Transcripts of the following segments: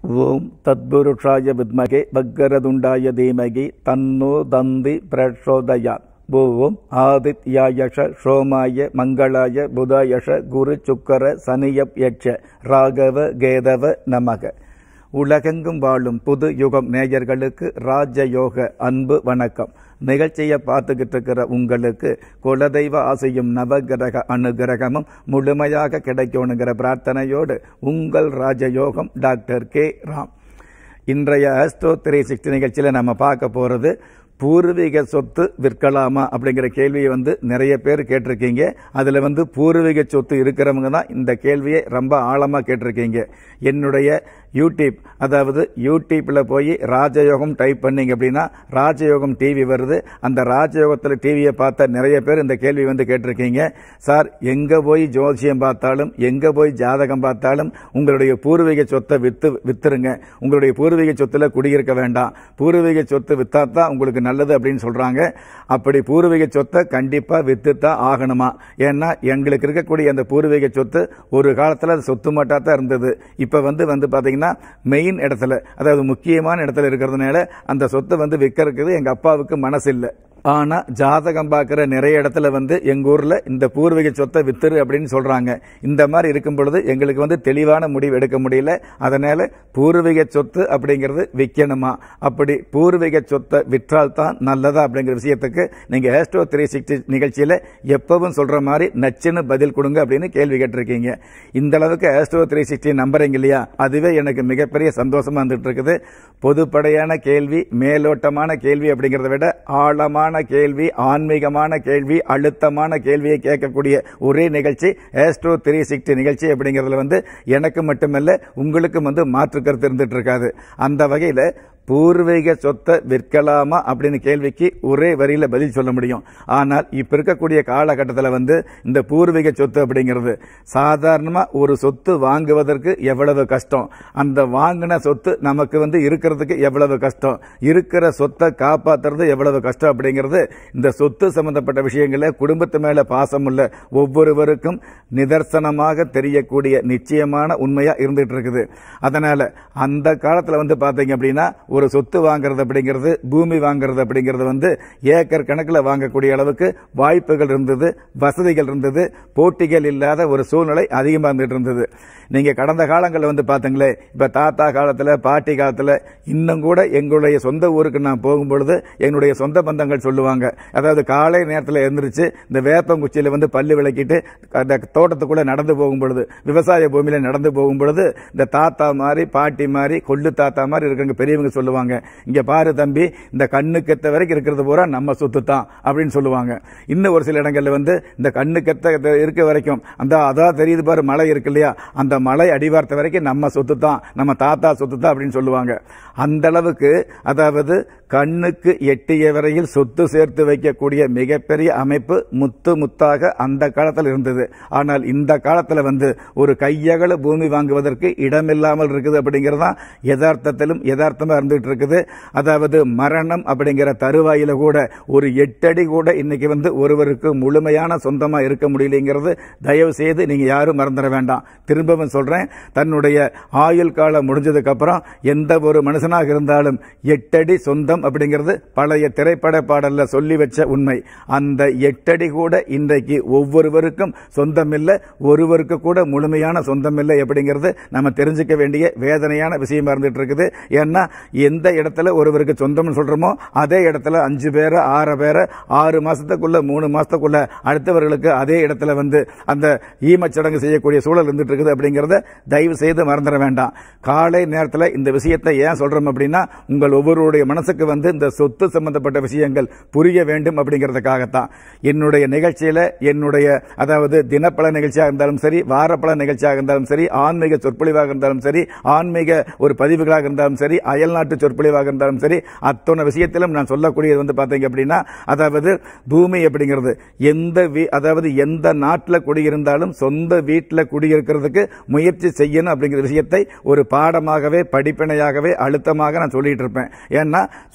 ஓம் தத்புருஷாய வித்மகே வக்கரதுண்டாய தீமகி தன்னோ தந்தி பிரச்சோதயாத் ஓம் ஆதித்யாயஷ சோமாய மங்களாய புதாயஷ குரு சுக்கர சனியப் யட்ச ராகவ கேதவ நமக உலகெங்கும் வாழும் புது யுகம் நேயர்களுக்கு ராஜயோக அன்பு வணக்கம் நிகழ்ச்சியை பார்த்துக்கிட்டு இருக்கிற உங்களுக்கு குலதெய்வ ஆசையும் நவகிரக அனுகிரகமும் முழுமையாக கிடைக்கணுங்கிற பிரார்த்தனையோடு உங்கள் ராஜயோகம் டாக்டர் கே ராம் இன்றைய ஆஸ்ட்ரோ த்ரீ சிக்ஸ்டி நிகழ்ச்சியில் நம்ம பார்க்க போகிறது பூர்வீக சொத்து விற்கலாமா அப்படிங்கிற கேள்வியை வந்து நிறைய பேர் கேட்டிருக்கீங்க அதில் வந்து பூர்வீக சொத்து இருக்கிறவங்க தான் இந்த கேள்வியை ரொம்ப ஆழமாக கேட்டிருக்கீங்க என்னுடைய யூடியூப் அதாவது யூடியூப்பில் போய் ராஜயோகம் டைப் பண்ணீங்க அப்படின்னா ராஜயோகம் டிவி வருது அந்த ராஜயோகத்தில் டிவியை பார்த்த நிறைய பேர் இந்த கேள்வி வந்து கேட்டிருக்கீங்க சார் எங்கே போய் ஜோசியம் பார்த்தாலும் எங்கே போய் ஜாதகம் பார்த்தாலும் உங்களுடைய பூர்வீக சொத்தை வித்து வித்துருங்க உங்களுடைய பூர்வீக சொத்தில் குடியிருக்க வேண்டாம் பூர்வீக சொத்து வித்தா தான் உங்களுக்கு நல்லது அப்படின்னு சொல்றாங்க அப்படி பூர்வீக சொத்தை கண்டிப்பா வித்து தான் ஆகணுமா ஏன்னா எங்களுக்கு இருக்கக்கூடிய அந்த பூர்வீக சொத்து ஒரு காலத்துல அது சொத்து மட்டா தான் இருந்தது இப்ப வந்து வந்து பாத்தீங்கன்னா மெயின் இடத்துல அதாவது முக்கியமான இடத்துல இருக்கிறதுனால அந்த சொத்தை வந்து விற்கிறதுக்கு எங்க அப்பாவுக்கு மனசு இல்லை ஆனா ஜாதகம் பார்க்கிற நிறைய இடத்துல வந்து எங்க ஊர்ல இந்த பூர்வீக சொத்தை வித்துரு அப்படின்னு சொல்றாங்க இந்த மாதிரி இருக்கும் பொழுது எங்களுக்கு வந்து தெளிவான முடிவு எடுக்க முடியல அதனால பூர்வீக சொத்து அப்படிங்கிறது விற்கணுமா அப்படி பூர்வீக சொத்தை விற்றால் தான் நல்லதா அப்படிங்கிற விஷயத்துக்கு நீங்க ஏஸ்ட்ரோ த்ரீ சிக்ஸ்டி நிகழ்ச்சியில எப்பவும் சொல்ற மாதிரி நச்சுன்னு பதில் கொடுங்க அப்படின்னு கேள்வி கேட்டிருக்கீங்க இந்த அளவுக்கு ஏஸ்ட்ரோ த்ரீ சிக்ஸ்டி நம்புறீங்க இல்லையா அதுவே எனக்கு மிகப்பெரிய சந்தோஷமா வந்துட்டு இருக்குது பொதுப்படையான கேள்வி மேலோட்டமான கேள்வி அப்படிங்கிறத விட ஆழமான கேள்வி ஆன்மீகமான கேள்வி அழுத்தமான கேள்வியை கேட்கக்கூடிய ஒரே நிகழ்ச்சி ஏஸ்ட்ரோ த்ரீ சிக்ஸ்டி நிகழ்ச்சி அப்படிங்கிறதுல வந்து எனக்கு மட்டுமல்ல உங்களுக்கும் வந்து மாற்று கருத்து இருந்துட்டு இருக்காது அந்த வகையில பூர்வீக சொத்தை விற்கலாமா அப்படின்னு கேள்விக்கு ஒரே வரியில பதில் சொல்ல முடியும் ஆனால் இப்ப இருக்கக்கூடிய காலகட்டத்தில் வந்து இந்த பூர்வீக சொத்து அப்படிங்கிறது சாதாரணமா ஒரு சொத்து வாங்குவதற்கு எவ்வளவு கஷ்டம் அந்த வாங்கின சொத்து நமக்கு வந்து இருக்கிறதுக்கு எவ்வளவு கஷ்டம் இருக்கிற சொத்தை காப்பாத்துறது எவ்வளவு கஷ்டம் அப்படிங்கிறது இந்த சொத்து சம்பந்தப்பட்ட விஷயங்கள குடும்பத்து மேல பாசம் உள்ள ஒவ்வொருவருக்கும் நிதர்சனமாக தெரியக்கூடிய நிச்சயமான உண்மையா இருந்துட்டு இருக்குது அதனால அந்த காலத்துல வந்து பாத்தீங்க அப்படின்னா ஒரு சொத்து வாங்குறது அப்படிங்கிறது பூமி வாங்குறது அப்படிங்கிறது வந்து ஏக்கர் கணக்கில் வாங்கக்கூடிய அளவுக்கு வாய்ப்புகள் இருந்தது வசதிகள் இருந்தது போட்டிகள் இல்லாத ஒரு சூழ்நிலை அதிகமாக இருந்துட்டு இருந்தது நீங்க கடந்த காலங்களில் வந்து பாத்தீங்களே இப்ப தாத்தா காலத்துல பாட்டி காலத்துல இன்னும் கூட எங்களுடைய சொந்த ஊருக்கு நான் போகும்பொழுது என்னுடைய சொந்த பந்தங்கள் சொல்லுவாங்க அதாவது காலை நேரத்தில் எழுந்திரிச்சு இந்த வேப்பங்குச்சியில வந்து பல்லு விளக்கிட்டு அந்த தோட்டத்துக்குள்ள நடந்து போகும் பொழுது விவசாய பூமியில நடந்து போகும் பொழுது இந்த தாத்தா மாதிரி பாட்டி மாதிரி கொள்ளு தாத்தா மாதிரி இருக்கிறவங்க பெரியவங்க சொல்லுவாங்க இங்க பாரு தம்பி இந்த கண்ணுக்கெத்த வரைக்கும் இருக்கிறது பூரா நம்ம சொத்து தான் அப்படின்னு சொல்லுவாங்க இன்னும் ஒரு சில இடங்கள்ல வந்து இந்த கண்ணுக்கெத்த இருக்க வரைக்கும் அந்த அதான் தெரியுது பாரு மலை இருக்கு இல்லையா அந்த மலை அடிவாரத்தை வரைக்கும் நம்ம சொத்து தான் நம்ம தாத்தா சொத்து தான் அப்படின்னு சொல்லுவாங்க அந்த அளவுக்கு அதாவது கண்ணுக்கு எட்டிய வரையில் சொத்து சேர்த்து வைக்கக்கூடிய மிகப்பெரிய அமைப்பு முத்து முத்தாக அந்த காலத்தில் இருந்தது ஆனால் இந்த காலத்தில் வந்து ஒரு கையகல பூமி வாங்குவதற்கு இடமில்லாமல் இருக்குது அப்படிங்கிறது தான் யதார்த்தத்திலும் யதார்த்தமா இருந்துட்டு இருக்குது அதாவது மரணம் அப்படிங்கிற தருவாயில கூட ஒரு எட்டடி கூட இன்னைக்கு வந்து ஒருவருக்கு முழுமையான சொந்தமா இருக்க முடியலைங்கிறது தயவு செய்து நீங்க யாரும் மறந்துட வேண்டாம் திரும்பவும் சொல்றேன் தன்னுடைய ஆயுள் காலம் முடிஞ்சதுக்கு அப்புறம் எந்த ஒரு மனுஷனாக இருந்தாலும் எட்டடி சொந்தம் அப்படிங்கிறது பழைய திரைப்பட பாடல்ல சொல்லி வச்ச உண்மை அந்த எட்டடி கூட இன்றைக்கு ஒவ்வொருவருக்கும் சொந்தம் இல்லை ஒருவருக்கு கூட முழுமையான சொந்தம் இல்லை அப்படிங்கிறது நம்ம தெரிஞ்சுக்க வேண்டிய வேதனையான விஷயமா இருந்துட்டு இருக்குது ஏன்னா எந்த இடத்துல ஒருவருக்கு சொந்தம்னு சொல்றோமோ அதே இடத்துல அஞ்சு பேரை ஆறு பேரை ஆறு மாசத்துக்குள்ள மூணு மாசத்துக்குள்ள அடுத்தவர்களுக்கு அதே இடத்துல வந்து அந்த ஈமச்சடங்கு செய்யக்கூடிய சூழல் இருந்துட்டு இருக்குது அப்படிங்கறத தயவு செய்து மறந்துட வேண்டாம் காலை நேரத்தில் இந்த விஷயத்தை ஏன் சொல்றோம் அப்படின்னா உங்கள் ஒவ்வொருடைய மனசுக்கு வந்து இந்த சொத்து சம்பந்தப்பட்ட விஷயங்கள் புரிய வேண்டும் அப்படிங்கிறதுக்காகத்தான் என்னுடைய நிகழ்ச்சியில என்னுடைய அதாவது தினப்பல நிகழ்ச்சியாக இருந்தாலும் சரி வாரப்பல நிகழ்ச்சியாக இருந்தாலும் சரி ஆன்மீக சொற்பொழிவாக இருந்தாலும் சரி ஆன்மீக ஒரு பதிவுகளாக இருந்தாலும் சரி அயல்நாட்டு சொற்பொழிவாக இருந்தாலும் சரி அத்தனை விஷயத்திலும் நான் சொல்லக்கூடியது வந்து பார்த்தீங்க அப்படின்னா அதாவது பூமி அப்படிங்கிறது எந்த அதாவது எந்த நாட்டில் குடியிருந்தாலும் சொந்த வீட்டில் குடியிருக்கிறதுக்கு முயற்சி செய்யணும் அப்படிங்கிற விஷயத்தை ஒரு பாடமாகவே படிப்பினையாகவே அழுத்தமாக நான் சொல்லிட்டு இருப்பேன் ஏன்னா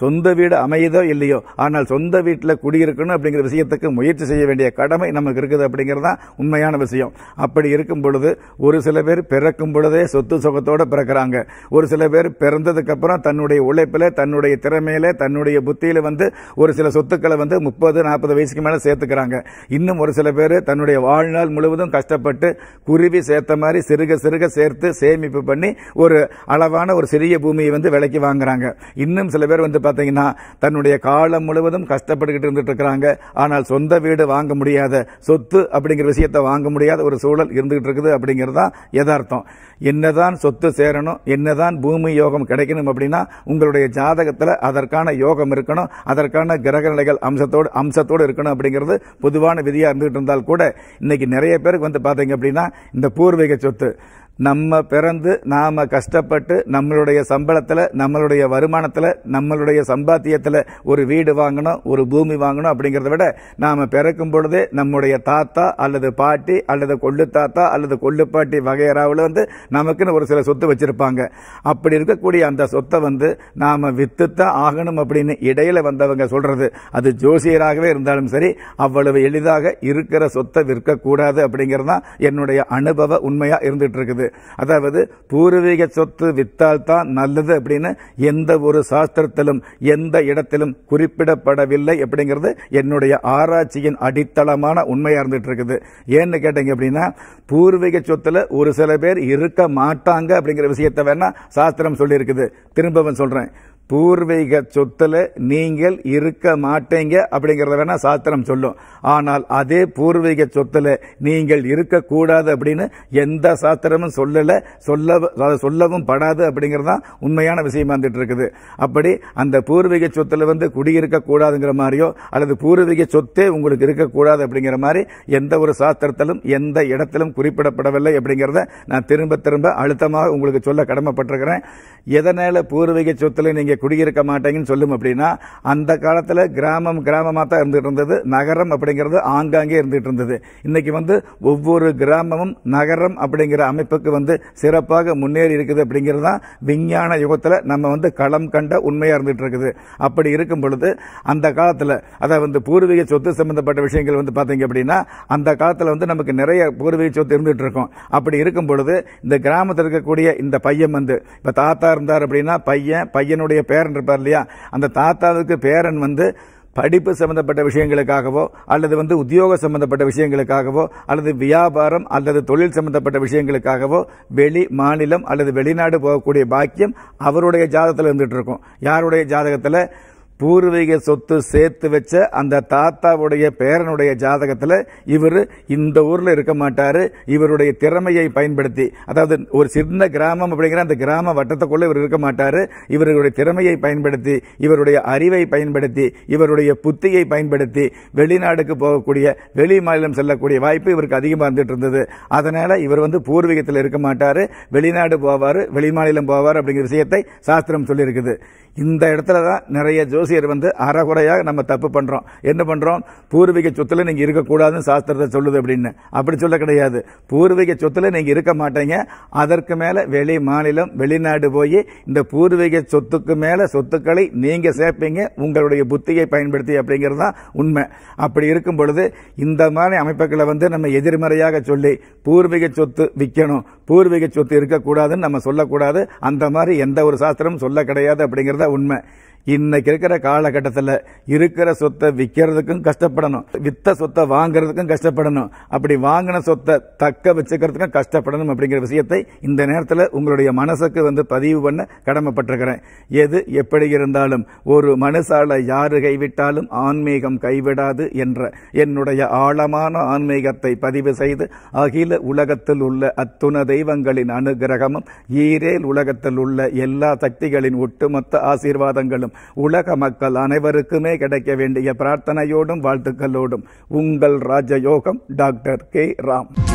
சொந்த வீடு அமையுதோ இல்லையோ ஆனால் சொந்த வீட்டில் குடியிருக்கணும் அப்படிங்கிற விஷயத்துக்கு முயற்சி செய்ய வேண்டிய கடமை நமக்கு இருக்குது அப்படிங்கிறது தான் உண்மையான விஷயம் அப்படி இருக்கும் பொழுது ஒரு சில பேர் பிறக்கும் பொழுதே சொத்து சுகத்தோட பிறக்கிறாங்க ஒரு சில பேர் பிறந்ததுக்கு அப்புறம் தன்னுடைய உழைப்பில் தன்னுடைய திறமையில தன்னுடைய புத்தியில வந்து ஒரு சில சொத்துக்களை வந்து முப்பது நாற்பது வயசுக்கு மேல சேர்த்துக்கிறாங்க இன்னும் ஒரு சில பேர் தன்னுடைய வாழ்நாள் முழுவதும் கஷ்டப்பட்டு குருவி சேர்த்த மாதிரி சிறுக சிறுக சேர்த்து சேமிப்பு பண்ணி ஒரு அளவான ஒரு சிறிய பூமியை வந்து விலைக்கு வாங்குறாங்க இன்னும் சில பேர் வந்து பாத்தீங்கன்னா தன்னுடைய காலம் முழுவதும் கஷ்டப்பட்டுக்கிட்டு இருந்துட்டு இருக்கிறாங்க ஆனால் சொந்த வீடு வாங்க முடியாத சொத்து அப்படிங்கிற விஷயத்தை வாங்க முடியாத ஒரு சூழல் இருந்துகிட்டு இருக்குது அப்படிங்கிறது தான் யதார்த்தம் என்னதான் சொத்து சேரணும் என்னதான் பூமி யோகம் கிடைக்கணும் அப்படின்னா உங்களுடைய ஜாதகத்துல அதற்கான யோகம் இருக்கணும் அதற்கான கிரக நிலைகள் அம்சத்தோடு அம்சத்தோடு இருக்கணும் அப்படிங்கிறது பொதுவான விதியா இருந்துகிட்டு இருந்தால் கூட இன்னைக்கு நிறைய பேருக்கு வந்து பாத்தீங்க அப்படின்னா இந்த பூர்வீக சொத்து நம்ம பிறந்து நாம கஷ்டப்பட்டு நம்மளுடைய சம்பளத்துல நம்மளுடைய வருமானத்துல நம்மளுடைய சம்பாத்தியத்துல ஒரு வீடு வாங்கணும் ஒரு பூமி வாங்கணும் அப்படிங்கறத விட நாம பிறக்கும் பொழுதே நம்முடைய தாத்தா அல்லது பாட்டி அல்லது கொள்ளு தாத்தா அல்லது கொள்ளு பாட்டி வகையறாவில் வந்து நமக்குன்னு ஒரு சில சொத்து வச்சிருப்பாங்க அப்படி இருக்கக்கூடிய அந்த சொத்தை வந்து நாம வித்துத்தான் ஆகணும் அப்படின்னு இடையில வந்தவங்க சொல்றது அது ஜோசியராகவே இருந்தாலும் சரி அவ்வளவு எளிதாக இருக்கிற சொத்தை விற்க கூடாது அப்படிங்கிறது தான் என்னுடைய அனுபவ உண்மையா இருந்துட்டு இருக்குது அதாவது பூர்வீக சொத்து வித்தால் தான் நல்லது அப்படின்னு எந்த ஒரு சாஸ்திரத்திலும் எந்த இடத்திலும் குறிப்பிடப்படவில்லை அப்படிங்கிறது என்னுடைய ஆராய்ச்சியின் அடித்தளமான உண்மையா இருந்துட்டு இருக்குது ஏன்னு கேட்டீங்க அப்படின்னா பூர்வீக சொத்துல ஒரு சில பேர் இருக்க மாட்டாங்க அப்படிங்கிற விஷயத்தை வேணா சாஸ்திரம் சொல்லி இருக்குது திரும்பவும் சொல்றேன் பூர்வீக சொத்துல நீங்கள் இருக்க மாட்டீங்க அப்படிங்கறத வேணா சாஸ்திரம் சொல்லும் ஆனால் அதே பூர்வீக சொத்துல நீங்கள் இருக்கக்கூடாது அப்படின்னு எந்த சாஸ்திரமும் சொல்லல சொல்ல அதை சொல்லவும் படாது அப்படிங்கிறது தான் உண்மையான விஷயமா இருந்துட்டு இருக்குது அப்படி அந்த பூர்வீக சொத்துல வந்து குடியிருக்க கூடாதுங்கிற மாதிரியோ அல்லது பூர்வீக சொத்தே உங்களுக்கு இருக்கக்கூடாது அப்படிங்கிற மாதிரி எந்த ஒரு சாஸ்திரத்திலும் எந்த இடத்திலும் குறிப்பிடப்படவில்லை அப்படிங்கிறத நான் திரும்ப திரும்ப அழுத்தமாக உங்களுக்கு சொல்ல கடமைப்பட்டிருக்கிறேன் எதனால பூர்வீக சொத்துல நீங்க குடியிருக்க மாட்டீங்கன்னு சொல்லும் அப்படின்னா அந்த காலத்துல கிராமம் கிராமமா தான் இருந்துட்டு இருந்தது நகரம் அப்படிங்கிறது ஆங்காங்கே இருந்துட்டு இருந்தது இன்னைக்கு வந்து ஒவ்வொரு கிராமமும் நகரம் அப்படிங்கிற அமைப்புக்கு வந்து சிறப்பாக முன்னேறி இருக்குது அப்படிங்கிறது தான் விஞ்ஞான யுகத்துல நம்ம வந்து களம் கண்ட உண்மையா இருந்துட்டு இருக்குது அப்படி இருக்கும் பொழுது அந்த காலத்துல அதாவது வந்து பூர்வீக சொத்து சம்பந்தப்பட்ட விஷயங்கள் வந்து பாத்தீங்க அப்படின்னா அந்த காலத்துல வந்து நமக்கு நிறைய பூர்வீக சொத்து இருந்துட்டு இருக்கும் அப்படி இருக்கும் பொழுது இந்த கிராமத்தில் இருக்கக்கூடிய இந்த பையன் வந்து இப்ப தாத்தா இருந்தார் அப்படின்னா பையன் பையனுடைய பேரன் இருப்பார் இல்லையா அந்த தாத்தாவுக்கு பேரன் வந்து படிப்பு சம்பந்தப்பட்ட விஷயங்களுக்காகவோ அல்லது வந்து உத்தியோக சம்பந்தப்பட்ட விஷயங்களுக்காகவோ அல்லது வியாபாரம் அல்லது தொழில் சம்பந்தப்பட்ட விஷயங்களுக்காகவோ வெளி மாநிலம் அல்லது வெளிநாடு போகக்கூடிய பாக்கியம் அவருடைய ஜாதகத்தில் இருந்துட்டு இருக்கும் யாருடைய ஜாதகத்தில் பூர்வீக சொத்து சேர்த்து வச்ச அந்த தாத்தாவுடைய பேரனுடைய ஜாதகத்துல இவர் இந்த ஊர்ல இருக்க மாட்டாரு இவருடைய திறமையை பயன்படுத்தி அதாவது ஒரு சின்ன கிராமம் அப்படிங்கிற அந்த கிராம வட்டத்துக்குள்ள இவர் இருக்க மாட்டாரு இவருடைய திறமையை பயன்படுத்தி இவருடைய அறிவை பயன்படுத்தி இவருடைய புத்தியை பயன்படுத்தி வெளிநாடுக்கு போகக்கூடிய வெளி மாநிலம் செல்லக்கூடிய வாய்ப்பு இவருக்கு அதிகமா இருந்துட்டு இருந்தது அதனால இவர் வந்து பூர்வீகத்தில் இருக்க மாட்டாரு வெளிநாடு போவாரு வெளி மாநிலம் போவார் அப்படிங்கிற விஷயத்தை சாஸ்திரம் சொல்லியிருக்குது இந்த இடத்துல தான் நிறைய ஜோசியர் வந்து அறகுறையாக நம்ம தப்பு பண்றோம் என்ன பண்றோம் பூர்வீக சொத்துல நீங்க இருக்கக்கூடாதுன்னு சாஸ்திரத்தை சொல்லுது அப்படின்னு அப்படி சொல்ல கிடையாது பூர்வீக சொத்துல நீங்க இருக்க மாட்டீங்க அதற்கு மேல வெளி மாநிலம் வெளிநாடு போய் இந்த பூர்வீக சொத்துக்கு மேல சொத்துக்களை நீங்க சேர்ப்பீங்க உங்களுடைய புத்தியை பயன்படுத்தி அப்படிங்கிறது தான் உண்மை அப்படி இருக்கும் பொழுது இந்த மாதிரி அமைப்புகளை வந்து நம்ம எதிர்மறையாக சொல்லி பூர்வீக சொத்து விற்கணும் பூர்வீக சொத்து இருக்கக்கூடாதுன்னு நம்ம சொல்லக்கூடாது அந்த மாதிரி எந்த ஒரு சாஸ்திரமும் சொல்ல கிடையாது அப்படிங்கறத உண்மை இன்னைக்கு இருக்கிற காலகட்டத்தில் இருக்கிற சொத்தை விற்கிறதுக்கும் கஷ்டப்படணும் வித்த சொத்தை வாங்குறதுக்கும் கஷ்டப்படணும் அப்படி வாங்கின சொத்தை தக்க வச்சுக்கிறதுக்கும் கஷ்டப்படணும் அப்படிங்கிற விஷயத்தை இந்த நேரத்தில் உங்களுடைய மனசுக்கு வந்து பதிவு பண்ண கடமைப்பட்டிருக்கிறேன் எது எப்படி இருந்தாலும் ஒரு மனுஷால யாரு கைவிட்டாலும் ஆன்மீகம் கைவிடாது என்ற என்னுடைய ஆழமான ஆன்மீகத்தை பதிவு செய்து அகில உலகத்தில் உள்ள அத்துண தெய்வங்களின் அனுகிரகமும் ஈரேல் உலகத்தில் உள்ள எல்லா சக்திகளின் ஒட்டுமொத்த ஆசீர்வாதங்களும் உலக மக்கள் அனைவருக்குமே கிடைக்க வேண்டிய பிரார்த்தனையோடும் வாழ்த்துக்களோடும் உங்கள் ராஜயோகம் டாக்டர் கே ராம்